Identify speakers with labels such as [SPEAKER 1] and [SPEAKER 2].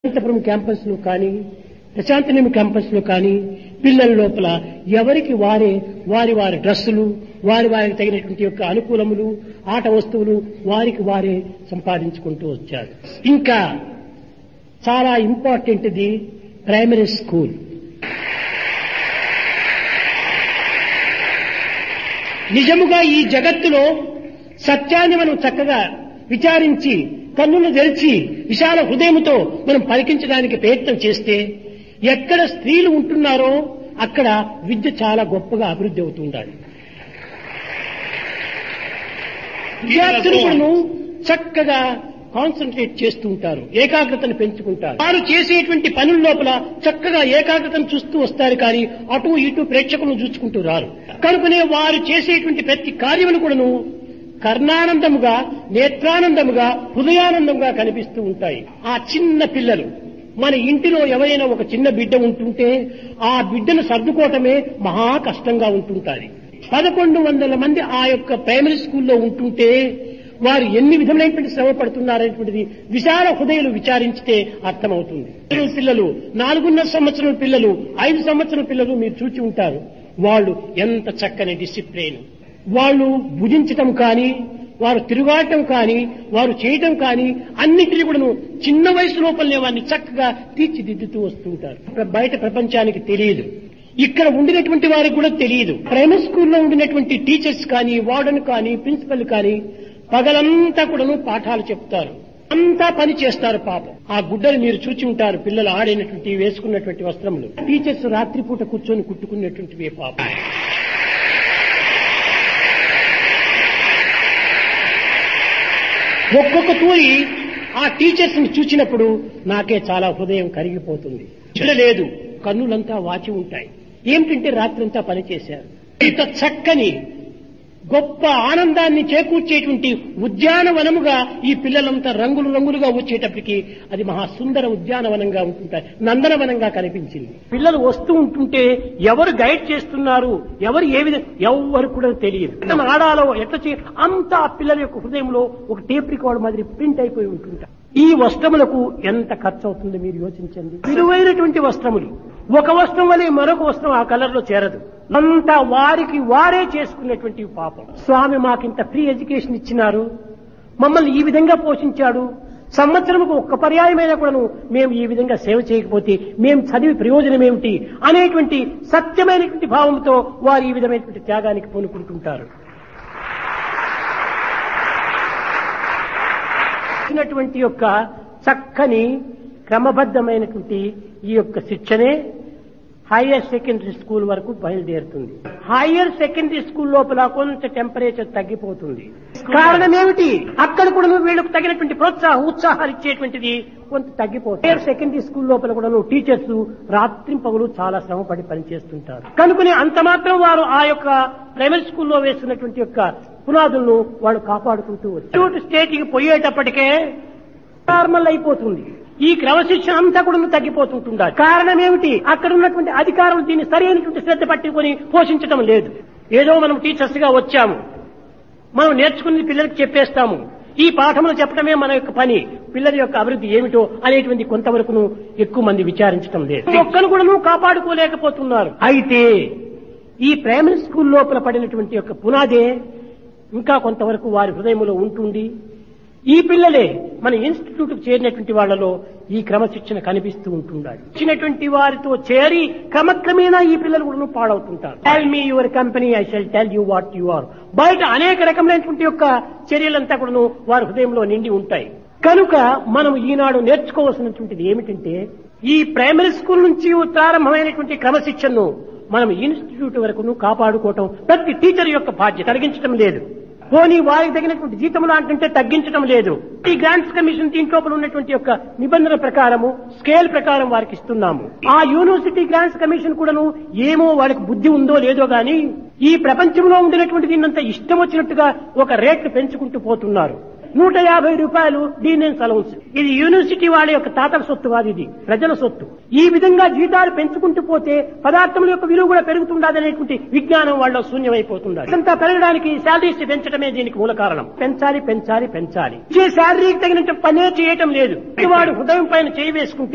[SPEAKER 1] Anantapuram campus లో కానీ ప్రశాంతనియం campus లో కానీ పిల్లల లోపల ఎవరికి వారే వారి వారి డ్రెస్సులు వారి వారికి తగినటువంటి యొక్క అనుకూలములు ఆట వస్తువులు వారికి వారే సంపాదించుకుంటూ వచ్చారు ఇంకా చాలా ఇంపార్టెంట్ ఇది ప్రైమరీ స్కూల్ నిజముగా ఈ జగత్తులో సత్యాన్ని మనం చక్కగా విచారించి కన్నులు తెరిచి విశాల హృదయంతో మనం పలికించడానికి ప్రయత్నం చేస్తే ఎక్కడ స్త్రీలు ఉంటున్నారో అక్కడ విద్య చాలా గొప్పగా అభివృద్ధి అవుతుండాలి విద్యార్థులు కూడాను చక్కగా కాన్సన్ట్రేట్ చేస్తూ ఉంటారు ఏకాగ్రతను పెంచుకుంటారు వారు చేసేటువంటి పనుల లోపల చక్కగా ఏకాగ్రతను చూస్తూ వస్తారు కానీ అటు ఇటు ప్రేక్షకులను చూసుకుంటూ రారు కనుకనే వారు చేసేటువంటి ప్రతి కార్యములు కూడాను కర్ణానందముగా నేత్రానందముగా హృదయానందముగా కనిపిస్తూ ఉంటాయి ఆ చిన్న పిల్లలు మన ఇంటిలో ఎవరైనా ఒక చిన్న బిడ్డ ఉంటుంటే ఆ బిడ్డను సర్దుకోవటమే మహా కష్టంగా ఉంటుంటారు పదకొండు వందల మంది ఆ యొక్క ప్రైమరీ స్కూల్లో ఉంటుంటే వారు ఎన్ని విధములైనటువంటి శ్రమ పడుతున్నారనేటువంటిది విశాల హృదయాలు విచారించితే అర్థమవుతుంది పిల్లలు నాలుగున్నర సంవత్సరం పిల్లలు ఐదు సంవత్సరం పిల్లలు మీరు చూచి ఉంటారు వాళ్ళు ఎంత చక్కని డిసిప్లిన్ వాళ్ళు భుజించటం కానీ వారు తిరుగాటం కానీ వారు చేయటం కానీ అన్నిటినీ కూడాను చిన్న వయసు లోపలనే వారిని చక్కగా తీర్చిదిద్దుతూ వస్తుంటారు బయట ప్రపంచానికి తెలియదు ఇక్కడ ఉండినటువంటి వారికి కూడా తెలియదు ప్రైమరీ స్కూల్లో ఉండినటువంటి టీచర్స్ కానీ వార్డెన్ కానీ ప్రిన్సిపల్ కానీ పగలంతా కూడాను పాఠాలు చెప్తారు అంతా పని చేస్తారు పాపం ఆ గుడ్డలు మీరు చూచి ఉంటారు పిల్లలు ఆడైనటువంటి వేసుకున్నటువంటి వస్త్రములు టీచర్స్ రాత్రిపూట కూర్చొని కుట్టుకున్నటువంటివి పాపం ఒక్కొక్క తూరి ఆ టీచర్స్ ని చూచినప్పుడు నాకే చాలా హృదయం కరిగిపోతుంది లేదు కన్నులంతా వాచి ఉంటాయి ఏమిటంటే రాత్రంతా పనిచేశారు ఇంత చక్కని గొప్ప ఆనందాన్ని చేకూర్చేటువంటి ఉద్యానవనముగా ఈ పిల్లలంతా రంగులు రంగులుగా వచ్చేటప్పటికి అది మహా సుందర ఉద్యానవనంగా ఉంటుంటాయి నందనవనంగా కనిపించింది పిల్లలు వస్తూ ఉంటుంటే ఎవరు గైడ్ చేస్తున్నారు ఎవరు ఏ విధంగా ఎవరు కూడా తెలియదు ఎట్లా ఆడాలో ఎట్లా చే అంతా ఆ పిల్లల యొక్క హృదయంలో ఒక టేప్ రికార్డ్ మాదిరి ప్రింట్ అయిపోయి ఉంటుంటారు ఈ వస్త్రములకు ఎంత ఖర్చు అవుతుందో మీరు యోచించండి విలువైనటువంటి వస్త్రములు ఒక వస్త్రం వలె మరొక వస్త్రం ఆ కలర్ లో చేరదు అంతా వారికి వారే చేసుకున్నటువంటి పాపం స్వామి మాకింత ఫ్రీ ఎడ్యుకేషన్ ఇచ్చినారు మమ్మల్ని ఈ విధంగా పోషించాడు సంవత్సరంకు ఒక్క పర్యాయమైనా కూడాను మేము ఈ విధంగా సేవ చేయకపోతే మేము చదివి ప్రయోజనం ఏమిటి అనేటువంటి సత్యమైనటువంటి భావంతో వారు ఈ విధమైనటువంటి త్యాగానికి పూనుకుంటుంటారు ఇచ్చినటువంటి యొక్క చక్కని క్రమబద్ధమైనటువంటి ఈ యొక్క శిక్షణే హైయర్ సెకండరీ స్కూల్ వరకు బయలుదేరుతుంది హైయర్ సెకండరీ స్కూల్ లోపల కొంత టెంపరేచర్ తగ్గిపోతుంది కారణం ఏమిటి అక్కడ కూడా నువ్వు వీళ్ళకు తగినటువంటి ప్రోత్సాహం ఉత్సాహాలు ఇచ్చేటువంటిది కొంత తగ్గిపోతుంది హైయర్ సెకండరీ స్కూల్ లోపల కూడా నువ్వు టీచర్స్ రాత్రి పగులు చాలా శ్రమపడి పనిచేస్తుంటారు కనుకని అంత మాత్రం వారు ఆ యొక్క ప్రైమరీ స్కూల్లో వేస్తున్నటువంటి యొక్క పునాదులను వాళ్ళు కాపాడుకుంటూ వచ్చారు స్టేట్కి పోయేటప్పటికే నార్మల్ అయిపోతుంది ఈ క్రమశిక్షణ అంతా కూడా తగ్గిపోతుంటుండాలి కారణం ఏమిటి అక్కడ ఉన్నటువంటి అధికారులు దీన్ని సరైనటువంటి శ్రద్ధ పట్టుకొని పోషించడం లేదు ఏదో మనం టీచర్స్ గా వచ్చాము మనం నేర్చుకుని పిల్లలకి చెప్పేస్తాము ఈ పాఠములు చెప్పడమే మన యొక్క పని పిల్లల యొక్క అభివృద్ధి ఏమిటో అనేటువంటి కొంతవరకును ఎక్కువ మంది విచారించడం లేదు ఒక్కను కూడా కాపాడుకోలేకపోతున్నారు అయితే ఈ ప్రైమరీ స్కూల్ లోపల పడినటువంటి యొక్క పునాదే ఇంకా కొంతవరకు వారి హృదయంలో ఉంటుండి ఈ పిల్లలే మన ఇన్స్టిట్యూట్ చేరినటువంటి వాళ్ళలో ఈ క్రమశిక్షణ కనిపిస్తూ ఉంటుండాలి ఇచ్చినటువంటి వారితో చేరి క్రమక్రమేణా ఈ పిల్లలు కూడా పాడవుతుంటారు tell me your company I shall tell you what you are బయట అనేక రకమైనటువంటి యొక్క చర్యలంతా కూడా వారి హృదయంలో నిండి ఉంటాయి కనుక మనం ఈనాడు నేర్చుకోవాల్సినటువంటిది ఏమిటంటే ఈ ప్రైమరీ స్కూల్ నుంచి ప్రారంభమైనటువంటి క్రమశిక్షణను మనం ఇన్స్టిట్యూట్ వరకు కాపాడుకోవటం ప్రతి టీచర్ యొక్క బాధ్యత తొలగించడం లేదు పోనీ వారికి తగినటువంటి జీతములు అంటుంటే తగ్గించడం లేదు ఈ గ్రాంట్స్ కమిషన్ దీంట్లో ఉన్నటువంటి యొక్క నిబంధన ప్రకారము స్కేల్ ప్రకారం వారికి ఇస్తున్నాము ఆ యూనివర్సిటీ గ్రాంట్స్ కమిషన్ కూడాను ఏమో వాళ్ళకి బుద్ధి ఉందో లేదో గాని ఈ ప్రపంచంలో ఉండినటువంటి దీన్నంతా ఇష్టం వచ్చినట్టుగా ఒక రేట్లు పెంచుకుంటూ పోతున్నారు నూట యాభై రూపాయలు డీనెన్స్ అలౌన్స్ ఇది యూనివర్సిటీ వాళ్ళ యొక్క తాతల సొత్తు కాదు ఇది ప్రజల సొత్తు ఈ విధంగా జీతాలు పెంచుకుంటూ పోతే పదార్థముల యొక్క విలువ కూడా పెరుగుతుండదు అనేటువంటి విజ్ఞానం వాళ్ళ శూన్యమైపోతుంది ఇదంతా పెరగడానికి శాలరీస్ పెంచడమే దీనికి మూల కారణం పెంచాలి పెంచాలి పెంచాలి ఇచ్చే శాలరీకి తగినంత పనే చేయటం లేదు వాడు హృదయం పైన చేయి వేసుకుంటే